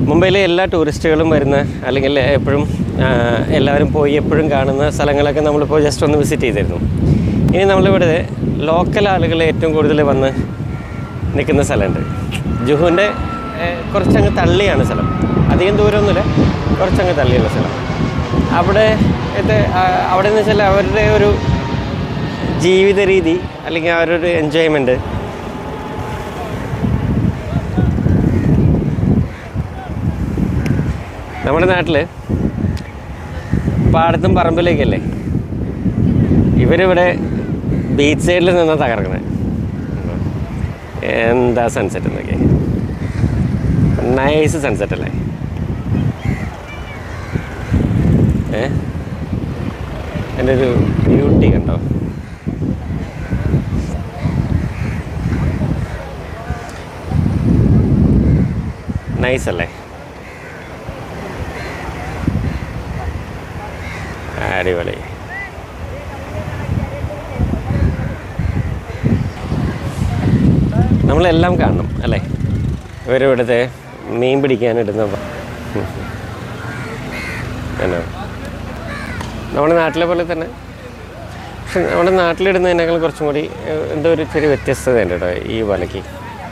മുംബൈയിലെ എല്ലാ ടൂറിസ്റ്റുകളും വരുന്ന അല്ലെങ്കിൽ എപ്പോഴും ആ, എല്ലാവരും പോയി എപ്പോഴും കാണുന്ന സ്ഥലങ്ങളൊക്കെ നമ്മളിപ്പോൾ ജസ്റ്റ് ഒന്ന് വിസിറ്റ് ചെയ്തിരുന്നു ഇനി നമ്മളിവിടെ ലോക്കൽ ആളുകൾ ഏറ്റവും കൂടുതൽ വന്ന് നിൽക്കുന്ന സ്ഥലമുണ്ട് ജുഹുവിൻ്റെ കുറച്ചങ്ങ് തള്ളിയാണ് സ്ഥലം അധികം ദൂരമൊന്നുമില്ല കുറച്ചങ്ങ് തള്ളിയുള്ള സ്ഥലം അവിടെ ഇത് ആ, അവിടെ എന്ന് വെച്ചാൽ അവരുടെ ഒരു ജീവിത രീതി അല്ലെങ്കിൽ അവരുടെ ഒരു എൻജോയ്മെൻറ്റ് നമ്മുടെ നാട്ടിൽ പാടത്തും പറമ്പിലേക്കല്ലേ ഇവരിവിടെ ബീച്ച് സൈഡിൽ നിന്നാ തകർക്കണേ എന്താ സൺസെറ്റ് എന്നൊക്കെ നൈസ് സൺസെറ്റ് അല്ലേ ഏ എൻ്റെ ഒരു ബ്യൂട്ടി കണ്ടോ നൈസ് അല്ലേ അടിപൊളി നമ്മളെല്ലാം കാണണം അല്ലേ ഇവരിവിടുത്തെ മീൻ പിടിക്കാനിടുന്ന വ- എന്നാ നമ്മുടെ നാട്ടിലെ പോലെ തന്നെ പക്ഷെ നമ്മുടെ നാട്ടിലിടുന്നതിനേക്കാൾ കുറച്ചും കൂടി ഏഹ്, എന്തോ ഒരു ചെറിയ വ്യത്യസ്തതയുണ്ട് കേട്ടോ ഈ വലയ്ക്ക്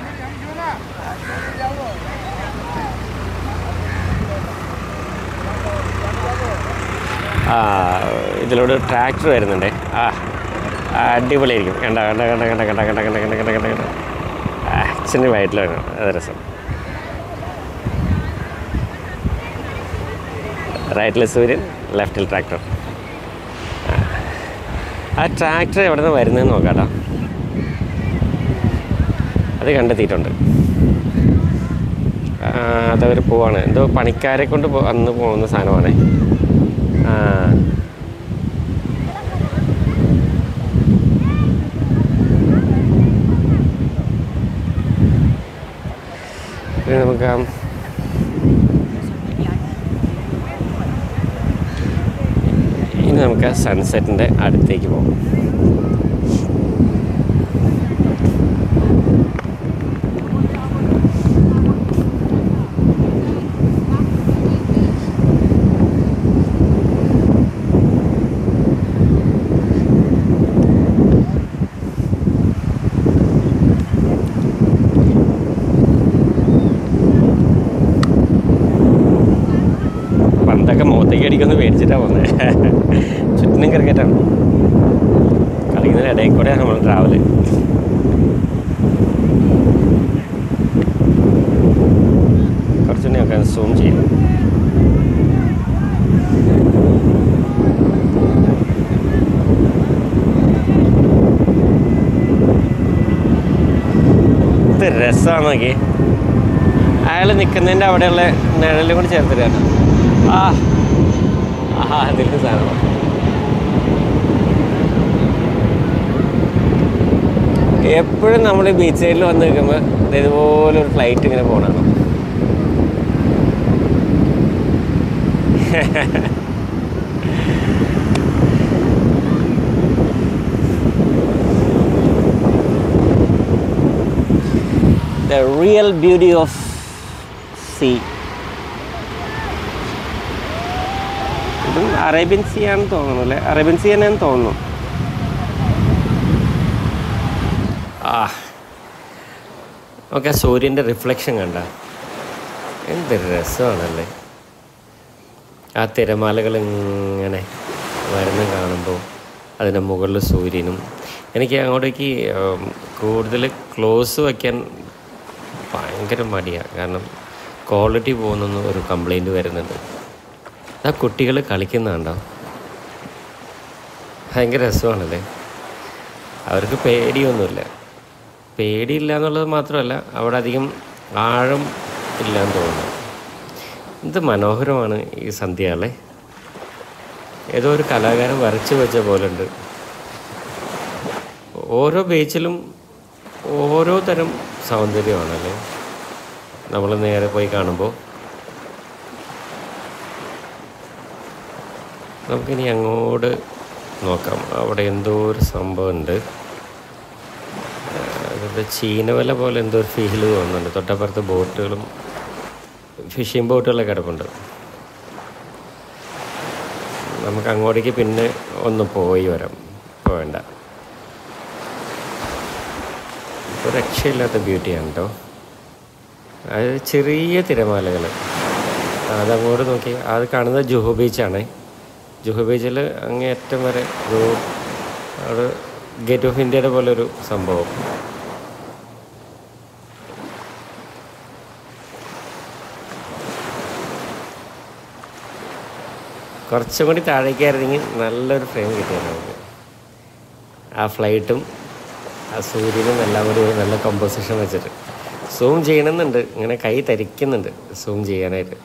ആ ഇതിലൂടെ ട്രാക്ടർ വരുന്നുണ്ട് ആ ആ, അടിപൊളിയായിരിക്കും കണ്ട കണ്ട കണ്ട കണ്ട കണ്ട കണ്ട കണ്ട കണ്ട കണ്ട കണ്ട കണ്ട അച്ഛന് വയറ്റിൽ വേണം അത് രസം റൈറ്റിൽ സൂര്യൻ ലെഫ്റ്റിൽ ട്രാക്ടർ ആ ട്രാക്ടർ എവിടെ നിന്ന് വരുന്നതെന്ന് നോക്കാട്ടോ അത് കണ്ടെത്തിയിട്ടുണ്ട് ആ, അതവർ പോവാണ് എന്തോ പണിക്കാരെ കൊണ്ട് പോ അന്ന് പോകുന്ന സാധനമാണ് ആ ഇനി നമുക്ക് ആ ഇനി നമുക്ക് ആ സൺസെറ്റിൻ്റെ അടുത്തേക്ക് പോകാം പന്തൊക്കെ മുഖത്തേക്ക് അടിക്കൊന്ന് മേടിച്ചിട്ടാണ് പോകുന്നത് ചുറ്റിനും ക്രിക്കറ്റാണ് കളിക്കുന്നതിന് ഇടയിൽ കൂടെ നമ്മൾ ട്രാവല് കുറച്ചുകൂടി ഒക്കെ സൂം ചെയ്യും ഇത് രസമാണ് നോക്കി അയാൾ നിൽക്കുന്നതിൻ്റെ അവിടെയുള്ള നിഴലും കൂടി ചേർത്തിട്ടാണ് ആ ആ അതിൻ്റെ സാധനം എപ്പോഴും നമ്മൾ ബീച്ച് സൈഡിൽ വന്ന് നിൽക്കുമ്പോൾ ഇതുപോലെ ഒരു ഫ്ലൈറ്റ് ഇങ്ങനെ പോകണം the real beauty of sea ഇതും അറേബ്യൻ സീ ആണെന്ന് തോന്നുന്നു അല്ലേ അറേബ്യൻ സീ തന്നെയാണെന്ന് തോന്നുന്നു ആ ഓക്കെ സൂര്യൻ്റെ റിഫ്ലക്ഷൻ കണ്ട എന്ത് രസമാണല്ലേ ആ തിരമാലകൾ ഇങ്ങനെ വരുന്ന കാണുമ്പോൾ അതിൻ്റെ മുകളിൽ സൂര്യനും എനിക്ക് അങ്ങോട്ടേക്ക് ഉം, കൂടുതൽ ക്ലോസ് വയ്ക്കാൻ ഭയങ്കര മടിയാണ് കാരണം ക്വാളിറ്റി പോകുന്നെന്ന് ഒരു കംപ്ലൈൻറ്റ് വരുന്നുണ്ട് ആ കുട്ടികൾ കളിക്കുന്നുണ്ടോ ഭയങ്കര രസമാണല്ലേ അവർക്ക് പേടിയൊന്നുമില്ല പേടിയില്ല എന്നുള്ളത് മാത്രമല്ല അവിടെ അധികം ആഴം ഇല്ലാന്ന് തോന്നുന്നു എന്ത് മനോഹരമാണ് ഈ സന്ധ്യ അല്ലേ ഏതോ ഒരു കലാകാരൻ വരച്ചു വെച്ച പോലുണ്ട് ഓരോ ബീച്ചിലും ഓരോ തരം സൗന്ദര്യമാണല്ലേ നമ്മൾ നേരെ പോയി കാണുമ്പോൾ നമുക്കിനി അങ്ങോട്ട് നോക്കാം അവിടെ എന്തോ ഒരു സംഭവമുണ്ട് അതിൻ്റെ ചീനവല പോലെ എന്തോ ഒരു ഫീൽ തോന്നുന്നുണ്ട് തൊട്ടപ്പുറത്ത് ബോട്ടുകളും ഫിഷിംഗ് ബോട്ടുകളൊക്കെ കിടപ്പുണ്ട് നമുക്ക് അങ്ങോട്ടേക്ക് പിന്നെ ഒന്ന് പോയി വരാം ഇപ്പോൾ വേണ്ട ഒരു രക്ഷയില്ലാത്ത ബ്യൂട്ടിയാണ് കേട്ടോ അത് ചെറിയ തിരമാലകൾ അതങ്ങോട്ട് നോക്കി അത് കാണുന്നത് ജുഹു ബീച്ചാണ് ജുഹു ബീച്ചിൽ അങ്ങേയറ്റം വരെ ഒരു അവിടെ ഗേറ്റ് ഓഫ് ഇന്ത്യയുടെ പോലെ ഒരു സംഭവം കുറച്ചും കൂടി താഴേക്കായിരുന്നെങ്കിൽ നല്ലൊരു ഫ്രെയിം കിട്ടിയാണ് നമുക്ക് ആ ഫ്ലൈറ്റും ആ സൂര്യനും എല്ലാം കൂടി ഒരു നല്ല കമ്പോസിഷൻ വെച്ചിട്ട് സൂം ചെയ്യണമെന്നുണ്ട് ഇങ്ങനെ കൈ തരിക്കുന്നുണ്ട് സൂം ചെയ്യാനായിട്ട്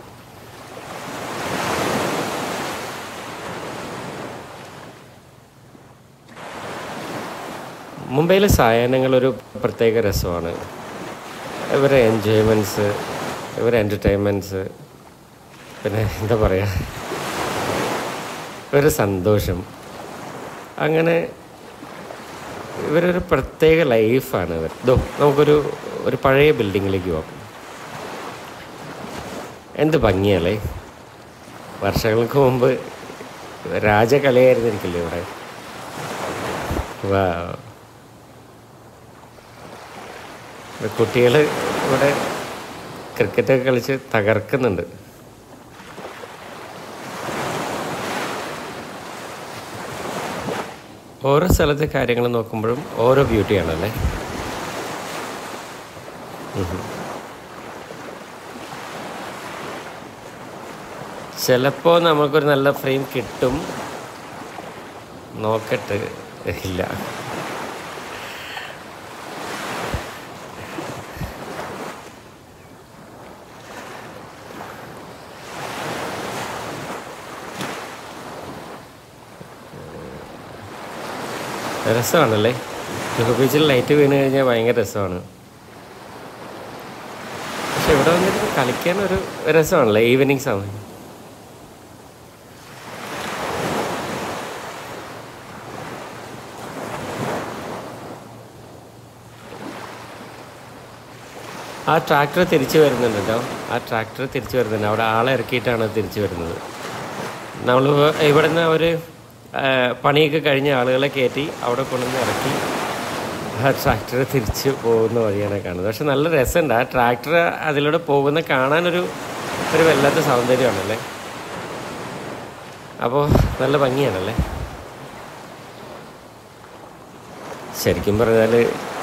മുംബൈയിലെ സായാഹ്നങ്ങൾ ഒരു പ്രത്യേക രസമാണ് ഇവരെ എൻജോയ്മെൻറ്റ്സ് ഇവരെ എൻ്റർടൈൻമെൻറ്റ്സ് പിന്നെ എന്താ പറയുക ഒരു സന്തോഷം അങ്ങനെ ഇവരൊരു പ്രത്യേക ലൈഫാണ് ഇവർ ഇതോ നമുക്കൊരു ഒരു പഴയ ബിൽഡിങ്ങിലേക്ക് പോകാം എന്ത് ഭംഗിയല്ലേ വർഷങ്ങൾക്ക് മുമ്പ് രാജകലയായിരുന്നിരിക്കില്ലേ ഇവിടെ വാ കുട്ടികൾ ഇവിടെ ക്രിക്കറ്റൊക്കെ കളിച്ച് തകർക്കുന്നുണ്ട് ഓരോ സ്ഥലത്തെ കാര്യങ്ങൾ നോക്കുമ്പോഴും ഓരോ ബ്യൂട്ടിയാണല്ലേ ചിലപ്പോൾ നമുക്കൊരു നല്ല ഫ്രെയിം കിട്ടും നോക്കട്ട് ഇല്ല രസമാണല്ലേ ജുഹു ബീച്ചിൽ ലൈറ്റ് വീണ് കഴിഞ്ഞാൽ ഭയങ്കര രസമാണ് പക്ഷെ ഇവിടെ വന്നിട്ട് കളിക്കാൻ ഒരു രസമാണല്ലേ ഈവനിങ് സമയം ആ ട്രാക്ടർ തിരിച്ചു വരുന്നുണ്ട് കേട്ടോ ആ ട്രാക്ടർ തിരിച്ചു വരുന്നുണ്ട് അവിടെ ആളെ ഇറക്കിയിട്ടാണ് അത് തിരിച്ചു വരുന്നത് നമ്മൾ ഇവിടെ നിന്ന് അവർ പണിയൊക്കെ കഴിഞ്ഞ ആളുകളെ കയറ്റി അവിടെ കൊണ്ടുവന്ന് ഇറക്കി ആ ട്രാക്ടർ തിരിച്ച് പോകുന്ന വഴിയാണ് കാണുന്നത് പക്ഷെ നല്ല രസമുണ്ട് ആ ട്രാക്ടർ അതിലൂടെ പോകുന്ന കാണാനൊരു ഒരു വല്ലാത്ത സൗന്ദര്യമാണല്ലേ അപ്പോൾ നല്ല ഭംഗിയാണല്ലേ ശരിക്കും പറഞ്ഞാൽ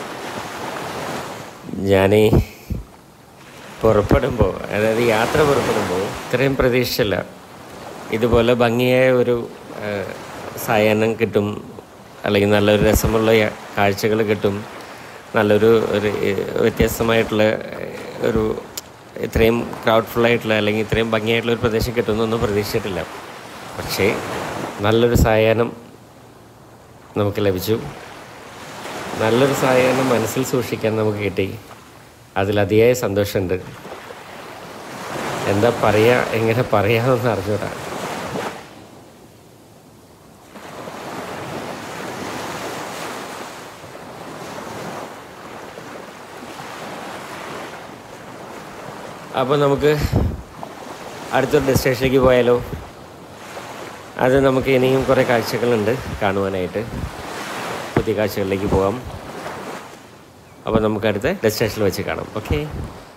ഞാൻ പുറപ്പെടുമ്പോൾ അതായത് യാത്ര പുറപ്പെടുമ്പോൾ ഇത്രയും പ്രതീക്ഷയില്ല ഇതുപോലെ ഭംഗിയായ ഒരു ആ, സായാഹ്നം കിട്ടും അല്ലെങ്കിൽ നല്ലൊരു രസമുള്ള യ- കാഴ്ചകൾ കിട്ടും നല്ലൊരു ഒരു ഏ, വ്യത്യസ്തമായിട്ടുള്ള ഏ, ഒരു ഇത്രയും ക്രൗഡ് ഫുള്ളായിട്ടുള്ള അല്ലെങ്കിൽ ഇത്രയും ഭംഗിയായിട്ടുള്ള ഒരു പ്രദേശം കിട്ടുമെന്നൊന്നും പ്രതീക്ഷിച്ചിട്ടില്ല പക്ഷേ നല്ലൊരു സായാഹ്നം നമുക്ക് ലഭിച്ചു നല്ലൊരു സായാഹ്നം മനസ്സിൽ സൂക്ഷിക്കാൻ നമുക്ക് കിട്ടി അതിൽ അതിയായ സന്തോഷമുണ്ട് എന്താ പറയുക എങ്ങനെ പറയാമെന്ന് അറിഞ്ഞൂടാ അപ്പോൾ നമുക്ക് അടുത്തൊരു ഡെസ്റ്റിനേഷനിലേക്ക് പോയാലോ അത് നമുക്ക് ഇനിയും കുറേ കാഴ്ചകളുണ്ട് കാണുവാനായിട്ട് പുതിയ കാഴ്ചകളിലേക്ക് പോകാം അപ്പോൾ നമുക്ക് അടുത്ത ഡെസ്റ്റിനേഷനിൽ വെച്ച് കാണാം ഓക്കെ